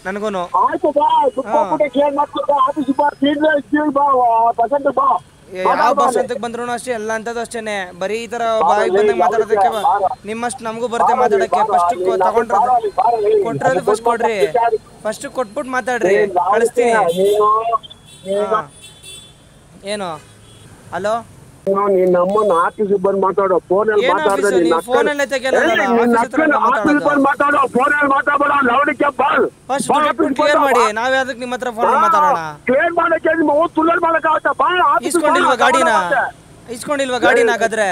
ನನಗೂನು ಆಯ್ತು ಬಾ ದುಡ್ಡು ಕ್ಲಿಯರ್ ಮಾಡ್ಕೊಡ್ಬಾ ಆಫೀಸ್ ಬಾ ಸೀಲ್ ಸೀಲ್ ಬಾ ಬಸಂತ ಬಾ ಯಾವ ಬಸ್ ಅಂತಕ್ಕೆ ಬಂದ್ರು ಅಷ್ಟೇ ಎಲ್ಲ ಅಂತದ್ದು ಅಷ್ಟೇನೆ ಬರೀ ಈ ತರ ಬಾಯಿ ಬಂದಂಗೆ ಮಾತಾಡೋದಕ್ಕೆ ನಿಮ್ಮಷ್ಟು ನಮಗೂ ಬರುತ್ತೆ ಮಾತಾಡಕ್ಕೆ ಫಸ್ಟ್ ತಗೊಂಡ್ರದು ಕೊಟ್ರದು ಫಸ್ಟ್ ಕೊಡ್ರಿ ಫಸ್ಟ್ ಕೊಟ್ಬಿಟ್ಟು ಮಾತಾಡ್ರಿ ಕಳಿಸ್ತೀನಿ ನೀನು ಹಾ. ಏನು ಹಲೋ ನಿನ್ನ ಅಮ್ಮನ ಆಫೀಸಿಗೆ ಬಂದು ಮಾತಾಡೋ ಫೋನಲ್ಲಿ ಏನ್ ಮಾತಾಡ್ದೆ ಆಫೀಸು? ನಿನ್ನ ನೀವು ಅಕ್ಕನ- ಫೋನಲ್ಲೇ ತೆಗಿಯಲ್ಲ ಏಯ್, ನಾನು ನಿನ್ನ ಆಫೀಸ್ ಹತ್ರ ಅಕ್ಕನ ಮಾತಾಡೋದು. ಆಫೀಸ್ ಬಂದು ಮಾತಾಡೋ ಫೋನಲ್ಲಿ ಮಾತಾಡಬೇಡ ಲೌಡಿಕೆ ಬಾಲ್ ಫಸ್ಟ್ ದುಡ್ಡು ಕ್ಲಿಯರ್ ಮಾಡಿ ನಾವ್ ಯಾವ್ದಕ್ಕೆ ನಿಮ್ಮ ಹತ್ರ ಫೋನ್ ಮಾತಾಡೋಣ ಕ್ಲಿಯರ್ ಮಾಡಕ್ಕೆ ನಿಮ್ಮ ಓದ್ ತುಳ್ಳಲ್ ಮಾಡಕ್ಕಾಗತ್ತಾ ಬಾ ಆಫೀಸಿಗೆ ಇಸ್ಕೊಂಡಿಲ್ವಾ ಬಾ, ಗಾಡಿನ ಮಾತಾಡೋಣ. ಇಸ್ಕೊಂಡಿಲ್ವಾ ಗಾಡಿನ ಹಾಗಾದ್ರೆ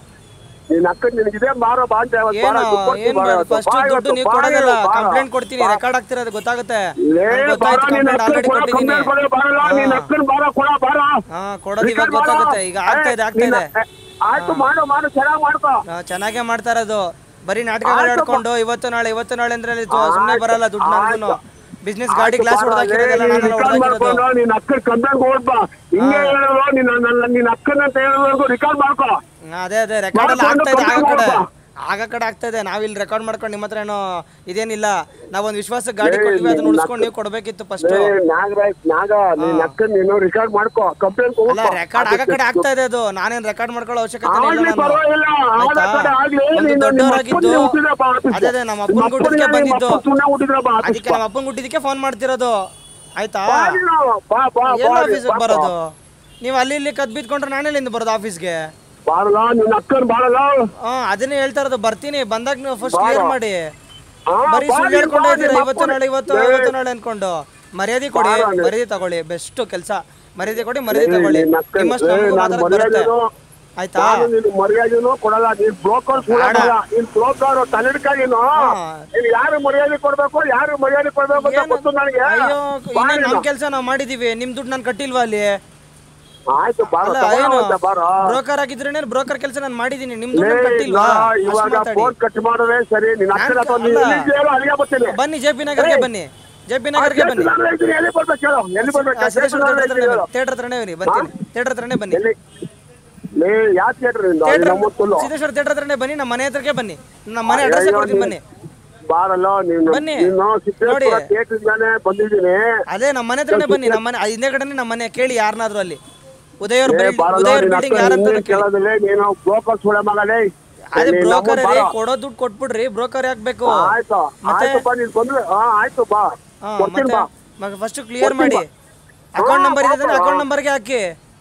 ನಿನ್ನ ಅಕ್ಕನ ನಿನಗಿದೆ ಮಾರೋ ಬಾ ಅಂತ ಇವತ್ತು ಏನು ಬಾರ, ದುಡ್ಡು ಕೊಡ್ತೀನಿ ಏನ್ ಬಾರ ಇವತ್ತು. ಫಸ್ಟ್ ಬಾ ದುಡ್ಡು ಇವತ್ತು, ನೀವು ಬಾ ಕೊಡೋದಿಲ್ಲ ಇವತ್ತು, ಬಾ. ಕಂಪ್ಲೇಂಟ್ ಕೊಡ್ತೀನಿ ರೆಕಾರ್ಡ್ ಆಗ್ತಿರೋದು ಗೊತ್ತಾಗುತ್ತೆ ಲೇ, ನಂಗ್ ಬಾರ, ಗೊತ್ತಾಯ್ತು ನಿನ್ನ ಕಂಪ್ಲೇಂಟ್ ಅಕ್ಕನ ಆಲ್ರೆಡಿ ಕೊಡ, ಕೊಟ್ಟಿದ್ದೀನಿ ಕಂಪ್ಲೇಂಟ್ ಕೊಡು, ಬಾರಲ್ಲ, ನಿನ್ನ ಅಕ್ಕನ ಬಾರ, ಕೊಡ, ಬಾರ. ಹಾ ಕೊಡೋದು ಇವಾಗ ರಿಕಾರ್ಡ್ ಮಾಡು. ಗೊತ್ತಾಗುತ್ತೆ ಈಗ ಆಗ್ತಾ ಇದೆ ಆಗ್ತಾ ನಿನ್ನ- ಇದೆ ಆಯ್ತು ಮಾಡು ಮಾಡು ಚೆನ್ನಾಗಿ ಮಾಡ್ಕೋ ಆ, ಚೆನ್ನಾಗೇ ಮಾಡ್ತಾ ಇರೋದು ಬರೀ ನಾಟಕಗಳು ಆಯ್ತು ಆಡ್ಕೊಂಡು ಇವತ್ತು ನಾಳೆ ಇವತ್ತು ನಾಳೆ ಅಂದ್ರೆ ಅಲ್ಲಿ ತು- ಸುಮ್ನೆ ಆಯ್ತು, ಬರಲ್ಲ ದುಡ್ಡು ನನ್ಗೂನು ಆಯ್ತು. ಬಿಸ್ನೆಸ್ ಗಾಡಿ ಗ್ಲಾಸ್ ಹೊಡೆದಾಕಿರೋದೆಲ್ಲ ನೀನ್ ನಾನೆಲ್ಲ ರಿಕಾರ್ಡ್ ಹೊಡೆದಾಕಿರೋದು ಮಾಡ್ಕೊಂಡು ನಿನ್ನ ಅಕ್ಕನ ಕಂಪ್ಲೇಂಟ್ ಹೋಗ್ಬಾ ಹಿಂಗೆ ಹೇಳೋದು ನಿನ್ನ ನನ್ನ ನಿನ್ನ ಅಕ್ಕನ ಅಂತ ಹೇಳೋವರೆಗೂ ರಿಕಾರ್ಡ್ ಮಾಡ್ಕೋ ಅದೇ ಅದೇ ರೆಕಾರ್ಡ್ ಎಲ್ಲ ಮಾಡ್ಕೊಂಡು ಆಗ್ತಾ ಇದೆ ಆಗ ಕಂಪ್ಲೇಂಟ್ ಕಡೆ ಮಾಡ್ಕೊ. ಆಗ ಕಡೆ ಆಗ್ತಾ ಇದೆ ನಾವಿಲ್ಲಿ ರೆಕಾರ್ಡ್ ಮಾಡ್ಕೊಂಡು ನಿಮ್ಮ ಹತ್ರ ಏನೋ ಇದೇನಿಲ್ಲ ನಾವೊಂದು ವಿಶ್ವಾಸಕ್ಕೆ ಗಾಡಿ ಏ, ಕೊಟ್ಟಿವಿ ಅದನ್ನ ನಿನ್ನ ಉಳಿಸ್ಕೊಂಡು ನೀವು ಕೊಡ್ಬೇಕಿತ್ತು ಫಸ್ಟ್ ಏ, ನಾಗರಾಜ್ ನಾಗ ನಿನ್ನ ಅಕ್ಕನ ನೀನು ರಿಕಾರ್ಡ್ ಮಾಡ್ಕೋ ಕಂಪ್ಲೇಂಟ್ ಅಲ್ಲ ರೆಕಾರ್ಡ್ ಆಗ ಕಡೆ ಆಗ್ತಾ ಇದೆ ಅದು ನಾನೇನ್ ರೆಕಾರ್ಡ್ ಮಾಡ್ಕೊಳ್ಳೋ ಅವಶ್ಯಕತೆ ಇಲ್ಲ ಆಗ್ಲಿ ನಾನು ಪರವಾಗಿಲ್ಲ ಆದ ಆಯ್ತಾ? ಕಡೆ ಆಗ್ಲಿ ಒಂದು ನೀನು ನಿಮ್ಮ ದೊಡ್ಡವರಾಗಿದ್ದು ಅಪ್ಪನಿಗೆ ಹುಟ್ಟಿದ್ರಪ್ಪ ಆಫೀಸ್ಗೆ. ಅದೇ ಅದೇ ನಮ್ಮ ಅಪ್ಪನ ನಿಮ್ಮ ಗುಡ್ಡಕ್ಕೆ ಅಪ್ಪನಿಗೆ ನಿಮ್ಮ ಬಂದಿದ್ದು ಅಪ್ಪ ಸುಮ್ನೆ ಹುಟ್ಟಿದ್ರಪ್ಪ ಅದಕ್ಕೆ ಆಫೀಸ್ಗೆ. ನಮ್ಮ ಅಪ್ಪನ ಗುಟ್ಟಿದಕ್ಕೆ ಫೋನ್ ಮಾಡ್ತಿರೋದು ಆಯ್ತಾ ಬಾ ನೀನು, ಬಾ, ಬಾ, ಎಲ್ಲ ಬಾ, ಆಫೀಸಿಗೆ ಬಾ, ಬರೋದು ನೀವು ಅಲ್ಲಿ ಇಲ್ಲಿ ಕದ್ ಬಿದ್ಕೊಂಡ್ರೆ ನಾನೆಲ್ಲಿಂದ ಬರೋದು ಆಫೀಸ್ಗೆ ಬಾರಲ್ಲ ನಿನ್ನ ಅಕ್ಕನ್ ಬಾರಲ್ಲ ಹಾ ಅದನ್ನೇ ಹೇಳ್ತಾ ಇರೋದು ಬರ್ತೀನಿ ಬಂದಾಗ ನೀವು ಫಸ್ಟ್ ಬಾರೋ. ಕ್ಲಿಯರ್ ಮಾಡಿ ಹಾ, ಬರೀ ಬಾ ಸುಳ್ಳು ನೀನು, ಹೇಳ್ಕೊಂಡೇ ಬಾ, ಇದ್ದೀರಾ ನಿಮ್ಮ ಇವತ್ತು ಅಪ್ಪನ- ನಾಳೆ ಇವತ್ತು ಏ, ಇವತ್ತು ನಾಳೆ ಅನ್ಕೊಂಡು ಮರ್ಯಾದೆ ಕೊಡಿ ಬಾರೋ ನೀನು. ಮರ್ಯಾದೆ ತಗೊಳ್ಳಿ ಬೆಸ್ಟ್ ಕೆಲಸ ಮರ್ಯಾದೆ ಕೊಡಿ ಮರ್ಯಾದೆ ಏ, ತಗೊಳ್ಳಿ ನಿನ್ನ ಅಕ್ಕನ್- ನಿಮ್ಮಷ್ಟು ಏ, ನಮಗೂ ನಾನ್ ಮಾತಾಡೋದು ಬರುತ್ತೆ ಮರ್ಯಾದೆನೂ- ಆಯ್ತಾ ನಾನು ನಿನ್ ಮರ್ಯಾದೆನೂ ಕೊಡಲ್ಲ ನೀನ್ ಬ್ರೋಕರ್ ಬೇಡ. ನೀನ್ ಬ್ರೋಕರ್ ತಲೆಡ್ಕ ನೀನು ಹಾ. ನೀನ್ ಯಾರು ಮರ್ಯಾದೆ ಕೊಡ್ಬೇಕು ಯಾರು ಮರ್ಯಾದೆ ಕೊಡ್ಬೇಕು ಅಂತ ಏನು? ಗೊತ್ತು ನನಗೆ ಅಯ್ಯೋ ಬಾ ಇನ್ನೇನ್ ನೀನು. ನಮ್ ಕೆಲಸ ನಾವು ಮಾಡಿದೀವಿ ನಿಮ್ ದುಡ್ಡು ನಾನು ಕಟ್ಟಿಲ್ವಾ ಅಲ್ಲಿ ಆಯ್ತು ಬಾರ ಅಲ್ಲ ತಗೊಂಡು ಏನು ಹೋಗ್ತೆ, ಬಾರೋ. ಬ್ರೋಕರ್ ಆಗಿದ್ರೆ ಬ್ರೋಕರ್ ಕೆಲಸ ನಾನು ಮಾಡಿದೀನಿ ನಿಮ್ ಲೇ, ದುಡ್ಡು ಕಟ್ಟಿಲ್ವಾ ನಾ ಅಷ್ಟ್ ಇವಾಗ ಮಾತಾಡಿ. ಫೋನ್ ಕಟ್ ಮಾಡೋದೇ ಸರಿ ನಿನ್ನ ಅಕ್ಕನ ನಾನ್ ಅಥವಾ ನೀನ್ ಅಲ್ಲ. ಎಲ್ಲಿದ್ಯೋ ಹೇಳು, ಅಲ್ಲಿಗೆ ಬರ್ತೀನಿ ಬನ್ನಿ ಜೆ ಪಿ ನಗರ್ಗೆ ಬನ್ನಿ ಜೆ ಪಿ ನಗರ್ಗೆ ಆ, ಬನ್ನಿ ನಾನು ಹೇಳ್ತೀನಿ, ಎಲ್ಲಿ ಬರ್ಬೇಕು ಹೇಳು ಎಲ್ಲಿ ಬರ್ಬೇಕು ಆ, ಸಿದ್ದೇಶ್ವರ ನಾನು ಥಿಯೇಟರ್ ಹೇಳ್ತೀನಿ ಹತ್ರನೇ ಹೇಳು. ಬನ್ನಿ ಥಿಯೇಟರ್ ಹತ್ರನೇ ಬನ್ನಿ ಬರ್ತೀನಿ ಥಿಯೇಟರ್ ಹತ್ರನೇ ಬನ್ನಿ ಎಲ್ಲಿ ಲೇ ಯಾವ ಥಿಯೇಟರ್ ಇಂದ ಥಿಯೇಟರ್ ನಮ್ಮ ತುಲ್ಲು ಸಿದ್ದೇಶ್ವರ ಥಿಯೇಟರ್ ಹತ್ರನೇ ಬನ್ನಿ ನಮ್ಮ ಮನೆ ಹತ್ರಕ್ಕೆ ಬನ್ನಿ ನಮ್ಮ ಮನೆ ಅಡ್ರೆಸ್ ಅಯ್ಯೋ, ಕೊಡ್ತೀನಿ ನೀನು- ಬನ್ನಿ ಬಾರಲ್ಲ ನೀನು ಬನ್ನಿ. ನೀನು ಸಿದ್ದೇಶ್ವರ ನೋಡಿ. ಥಿಯೇಟರ್ ಇಂದಾನೆ ಬಂದಿದ್ದೀನಿ ಅದೇ ನಮ್ಮ ಮನೆ ಹತ್ರನೇ ಬನ್ನಿ ನಮ್ಮ ಮನೆ ಹಿಂದೆ ಕಡೆನೇ ನಮ್ಮ ಮನೆ ಕೇಳಿ ಯಾರನ್ನಾದ್ರೂ ಅಲ್ಲಿ ಉದಯ ಅವ್ರ ಏ, ಬಾರಲ್ಲ, ಉದಯ ಅವ್ರ ನಿನ್ನ ಬಿಲ್ಡಿಂಗ್ ಅಕ್ಕ ಯಾರಂತ ನಿನ್ನೆ ಕೇಳಿ ಕೇಳೋದಿಲ್ಲ ನೀನು ಬ್ರೋಕರ್ ಸುಳೆ ಮಗಲೇ ಅದೇ ನೀನ್ ಬ್ರೋಕರ್ ನಮ್ಮ ಬಾರೋ. ಕೊಡೋ ದುಡ್ಡು ಕೊಟ್ಬಿಡ್ರಿ ಬ್ರೋಕರ್ ಯಾಕೆ ಬೇಕು ಆಯ್ತು ಮತ್ತೆ? ಆಯ್ತು ಬಾ ನೀನ್ ಬಂದ್ರೆ ಹಾ ಆಯ್ತು ಬಾ ಹಾ, ಕೊಡ್ತೀನಿ ಬಾ ಮತ್ತೆ ಫಸ್ಟ್ ಕ್ಲಿಯರ್ ಮಾಡಿ ಅಕೌಂಟ್ ನಂಬರ್ ಇದೆ ಅಕೌಂಟ್ ನಂಬರ್ಗೆ ಹಾಕಿ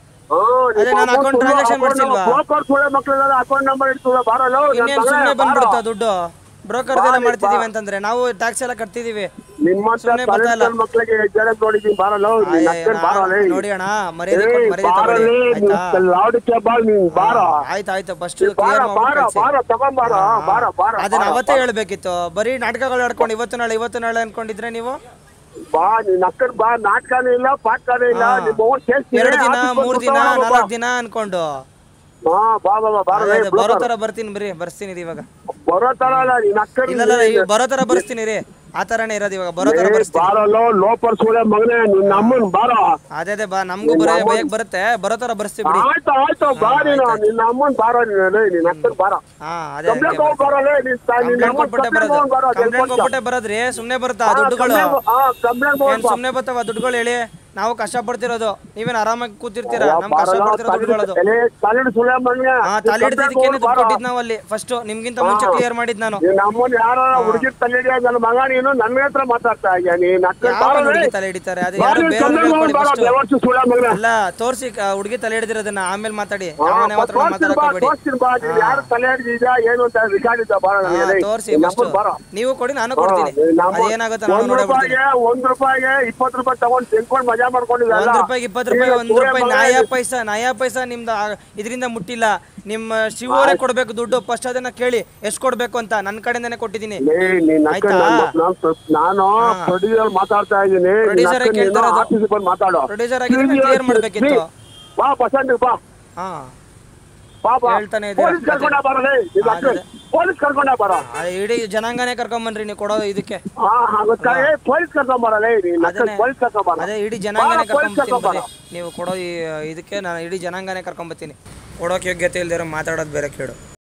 ಅದೇ ನಾನು account transaction ಮಾಡ್ಸಿಲ್ವಾ? ಬ್ರೋಕರ್ ಸುಳೆ ಮಕ್ಕಳೆಲ್ಲ ಅಕೌಂಟ್ ನಂಬರ್ ಇರ್ತದೆ ಬಾರಲ್ಲ ಇನ್ನೇನು ಸುಮ್ಮನೆ ಬಂದ್ಬಿಡ್ತಾ ದುಡ್ಡು ಬ್ರೋಕರ್ ಎಲ್ಲ ಮಾಡ್ತಿದೀವಿ ಅಂತಂದ್ರೆ ನಾವು ಟ್ಯಾಕ್ಸ್ ಎಲ್ಲ ಕಟ್ತಿದೀವಿ ನಿಮ್ಮಂತ ಸುಮ್ನೆ ಬರ್ತಾ ಇಲ್ಲ. talented ಮಕ್ಕಳಿಗೆ ಜನ ನೋಡಿದೀನಿ ಬಾರಲ್ಲ ನಿನ್ನ ಆಯ್, ಅಕ್ಕನ್ ಬಾರಲ್ಲ ನಾ- ನೋಡಿ ಅಣ್ಣ ಮರ್ಯಾದೆ ಕೊಟ್ಟು ಮರ್ಯಾದೆ ತಗೊಳ್ಳಿ ಆಯ್ತಾ ಲಾಡಕ್ಕೆ ಬಾ ನೀನ್ ಬಾರ ಆಯ್ತು ಆಯ್ತು ಫಸ್ಟ್ ಬಾರ ಕ್ಲಿಯರ್ ಬಾರ ಮಾಡ್ಬಿಟ್ಟು ಬಾರ ತಗೊಂಬಾರ ಬಾರ ಬಾರ ಅದನ್ನ ಅವತ್ತೇ ಹೇಳ್ಬೇಕಿತ್ತು ಬರೀ ನಾಟಕಗಳು ಆಡ್ಕೊಂಡು ಇವತ್ತು ನಾಳೆ ಇವತ್ತು ನಾಳೆ ಅನ್ಕೊಂಡಿದ್ರೆ ನೀವು ಬಾ ನಿನ್ನ ಅಕ್ಕನ್ ಬಾ ನಾಟಕನೂ ಇಲ್ಲ ಪಾಠನೂ ಇಲ್ಲ ಹಾ. ನಿಮ್ಮ ಅವ್ವನ್ ಕೇಳ್ತೀನಿ, ಎರಡು ದಿನ ಆಫೀಸ್ಗೆ ಮೂರ್ ಬಂದು ದಿನ ತಗೊಂಡು ಬಾ. ನಾಲ್ಕು ದಿನ ಅನ್ಕೊಂಡು ಹಾ ಬಾ ಬಾ ಬಾ ಬಾರ ಅದೇ, ಲೇ, ಅದೇ, ಬರೋ ಬ್ರೋಕರ್. ತರ ಬರ್ತೀನಿ ಬರೀ ಬರ್ತೀನಿ ಇರಿ ಇವಾಗ ಬರೋ ತರ ಅಲ್ಲ ನಿನ್ನ ಅಕ್ಕನ್ ಇಲ್ಲ ಇಲ್ಲ ಈಗ ಬರೋ ತರ ಬರ್ಸ್ತೀನಿ ರೀ ಆ ತರನೇ ಇರೋದು ಇವಾಗ ಬರೋ ತರ ಬರ್ಸ್ತೀನಿ ಬಾರಲ್ಲೋ ಲೋಪರ್ ಸೂಳೆ ಮಗನೇ ನಿನ್ನ ಅಮ್ಮನ್ ಬಾರ ಅದೇ ಅದೇ ಬಾ ನಮಗೂ ಬರೋ ಬೇಗ ಬರುತ್ತೆ ಬರೋ ತರ ಬರ್ಸ್ತೀವಿ ಬಿಡಿ ಆಯ್ತು ಆಯ್ತು ಬಾ ನೀನು ನಿನ್ನ ಅಮ್ಮನ್ ಬಾರ ನೀನು ಲೇ, ನಿನ್ನ ಅಕ್ಕನ್ ಬಾರ ಹಾ ಅದೇ ಕಂಪ್ಲೇಂಟ್ ಹೋಗಿ ಬಾರಲೇ ನಿನ್ನ ತಾ- ನಿನ್ನ ಕಂಪ್ಲೇಂಟ್ ಅಮ್ಮನ್ ಕೊಟ್ಬಿಟ್ಟೆ ಕಂಪ್ಲೇಂಟ್ ಬರೋದು ಹೋಗಿ ಬಾರ ಕಂಪ್ಲೇಂಟ್ ಕೊಟ್ಬಿಟ್ಟೆ ಬರೋದ್ರಿ ಸುಮ್ನೆ ಬರುತ್ತಾ ದುಡ್ಡುಗಳು ಕಂಪ್ಲೇಂಟ್ ಏನ್ ಹೋಗಿ ಸುಮ್ನೆ ಬರ್ತಾವ ದುಡ್ಡುಗಳು ಹೇಳಿ ನಾವು ಕಷ್ಟ ಪಡ್ತಿರೋದು ನೀವೇನ್ ಆರಾಮಾಗಿ ಕೂತಿರ್ತೀರಾ ನಮ್ ಕಷ್ಟ ಪಡ್ತಿರೋ ದುಡ್ಡುಗಳದು ತಲೆಡ್ ಸುಳೆ ಮಗನೇ ಹಾ ತಲೆ ಹಿಡಿದಕ್ಕೆ ದುಡ್ಡು ಕೊಟ್ಟಿದ್ ನಾವು ಅಲ್ಲಿ ಫಸ್ಟ್ ನಿಮ್ಗಿಂತ ಮುಂಚೆ ಕ್ಲಿಯರ್ ಮಾಡಿದ್ ನಾನು ನಿನ್ನ ಅಮ್ಮನ್ ಯಾರ ಹುಡುಗಿರ್ ತಲೆ ಹಿಡಿಯ ನನ್ನ ಮಗ ನೀನು ನನ್ನ ಹತ್ರ ಮಾತಾಡ್ತಾ ಇದೀಯ ನೀನ್ ಅಕ್ಕನ್ ಯಾವ ಬಾರಲೇ. ಹುಡುಗಿ ತಲೆ ಹಿಡಿತಾರೆ ಅದು ಬಾ ಯಾರು ನೀನ್ ಬೇರೆ ಕಂಪ್ಲೇಂಟ್ ಹೋಗಿ ಬಾರ, ಫಸ್ಟ್ ಬೆವರ್ಸಿ ಸುಳೆ ಮಗನೇ. ಅಲ್ಲ ತೋರ್ಸಿ ಹುಡುಗಿ ತಲೆ ಹಿಡಿದಿರೋದನ್ನ ಆಮೇಲೆ ಮಾತಾಡಿ ಹಾ, ಅವನ ಹತ್ರ ತೋರ್ಸ್ತೀನಿ ಮಾತಾಡಕ್ ಬಾ, ಹೋಗ್ಬೇಡಿ ತೋರ್ಸ್ತೀನಿ ಬಾ, ನೀನ್ ಯಾರು ತಲೆ ಹಿಡಿದಿದ್ಯಾ ಏನು ಅಂತ ರಿಕಾರ್ಡ್ ಇದ್ದ ಬಾರ ಹಾ, ನನಗೆ, ಲೇ. ತೋರ್ಸಿ ನಿನ್ನ ಫಸ್ಟ್ ಅಮ್ಮನ್ ಬಾರ. ನೀವು ಕೊಡಿ ನಾನು ಕೊಡ್ತೀನಿ ನಿನ್ನ ಅಮ್ಮ- ಅದೇನಾಗುತ್ತೆ ನಾನು ಒಂದ್ ನೋಡ್ಬಿಡ್ತೀನಿ ರೂಪಾಯಿಗೆ ಒಂದ್ ರೂಪಾಯಿಗೆ ಇಪ್ಪತ್ತು ರೂಪಾಯಿ ತಗೊಂಡ್ ತಿನ್ಕೊಂಡ್ ಮಜಾ ಮಾಡ್ಕೊಂಡಿದ್ದಲ್ಲ ಒಂದ್ ರೂಪಾಯಿಗೆ ಇಪ್ಪತ್ತು ರೂಪಾಯಿ ಒಂದ್ ರೂಪಾಯಿ ನಯಾ ಪೈಸಾ ನಯಾ ಪೈಸಾ ನಿಮ್ದು ಆ- ಇದರಿಂದ ಮುಟ್ಟಿಲ್ಲ ನಿಮ್ಮ ಶಿವರೇ ಕೊಡ್ಬೇಕು ದುಡ್ಡು ಫಸ್ಟ್ ಅದನ್ನ ಕೇಳಿ ಎಷ್ಟು ಕೊಡ್ಬೇಕು ಅಂತ ನನ್ನ ಕಡೆಯಿಂದಾನೆ ಕೊಟ್ಟಿದ್ದೀನಿ ಲೇ, ನಿನ್ನ ಅಕ್ಕ ಆಯ್ತಾ? ನನ್ನ- ನಾನ್ ಸ್ವಲ್ಪ- ನಾನು ಪ್ರೊಡ್ಯೂಸರ್ ಮಾತಾಡ್ತಾ ಇದ್ದೀನಿ ನಿನ್ನ Producer ಅಕ್ಕ ಕೇಳ್ತಾ ನೀನು ಇರೋದು. ಆಫೀಸಿಗೆ ಬಂದು ಮಾತಾಡು ಪ್ರೊಡ್ಯೂಸರ್ ಆಗಿದ್ರೆ ಕ್ಲಿಯರ್ ಮಾಡ್ಬೇಕಿತ್ತು ಬಾ ಬಸಂತ್ ಬಾ ಹಾ ಬಾ ಬಾ ಹೇಳ್ತಾನೆ ಇದ್ದೀರಾ. ಪೊಲೀಸ್ ಕರ್ಕೊಂಡ ಬರಲೇ ನಿನ್ನ ಅಕ್ಕ ಅದೇ. ಪೊಲೀಸ್ ಕರ್ಕೊಂಡ ಬರ ಆ ಇಡೀ ಜನಾಂಗನೇ ಕರ್ಕೊಂಬನ್ರಿ ನೀವು ಕೊಡೋ ಇದಕ್ಕೆ ಹಾ ಹಾ ಗೊತ್ತಾ ಏ ಪೊಲೀಸ್ ಕರ್ಕೊಂಡ್ ಬರಲೇ ನಿನ್ನ ಅಕ್ಕ ಅದನ್ನೇ. ಪೊಲೀಸ್ ಕರ್ಕೊಂಡ್ ಬರ ಅದೇ ಇಡೀ ಜನಾಂಗನೇ ಬಾ, ಪೊಲೀಸ್ ಕರ್ಕೊಂಬತ್ತೀನಿ ಕರ್ಕೊಂಡ್ ಬರ್ರಿ ನೀವು ಕೊಡೋ ಈ ಇದಕ್ಕೆ ನಾನು ಇಡೀ ಜನಾಂಗನೇ ಕರ್ಕೊಂಬತ್ತೀನಿ ಕೊಡೋಕೆ ಯೋಗ್ಯತೆ ಇಲ್ದಿರೋ ಮಾತಾಡೋದು ಬೇರೆ ಕೇಳು